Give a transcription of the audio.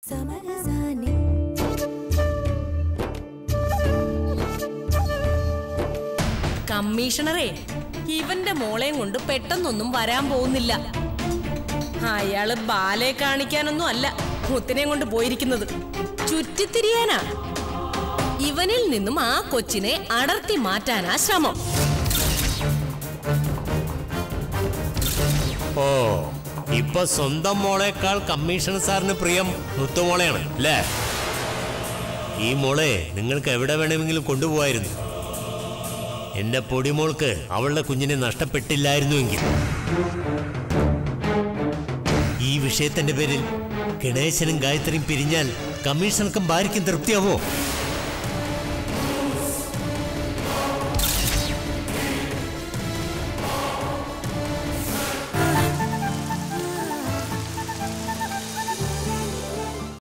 സമരസാനി കമ്മീഷണറെ ഇവന്റെ മോളെയും കൊണ്ട് പെട്ടെന്നൊന്നും വരാൻ പോകുന്നില്ല അയാള് ബാലെ കാണിക്കാനൊന്നും അല്ല മുത്തിനെയും കൊണ്ട് പോയിരിക്കുന്നത് ചുറ്റിത്തിരിയാനാ ഇവനിൽ നിന്നും ആ കൊച്ചിനെ അടർത്തി മാറ്റാനാ ശ്രമം ഓ ഇപ്പൊ സ്വന്തം മോളേക്കാൾ കമ്മീഷണർ സാറിന് പ്രിയം മുത്തുമോളെയാണ് അല്ലേ ഈ മോളെ നിങ്ങൾക്ക് എവിടെ വേണമെങ്കിലും കൊണ്ടുപോകായിരുന്നു എന്റെ പൊടിമോൾക്ക് അവളുടെ കുഞ്ഞിനെ നഷ്ടപ്പെട്ടില്ലായിരുന്നുവെങ്കിൽ ഈ വിഷയത്തിന്റെ പേരിൽ ഗണേശനും ഗായത്രിയും പിരിഞ്ഞാൽ കമ്മീഷണർക്കും ഭാര്യയ്ക്കും തൃപ്തിയാവോ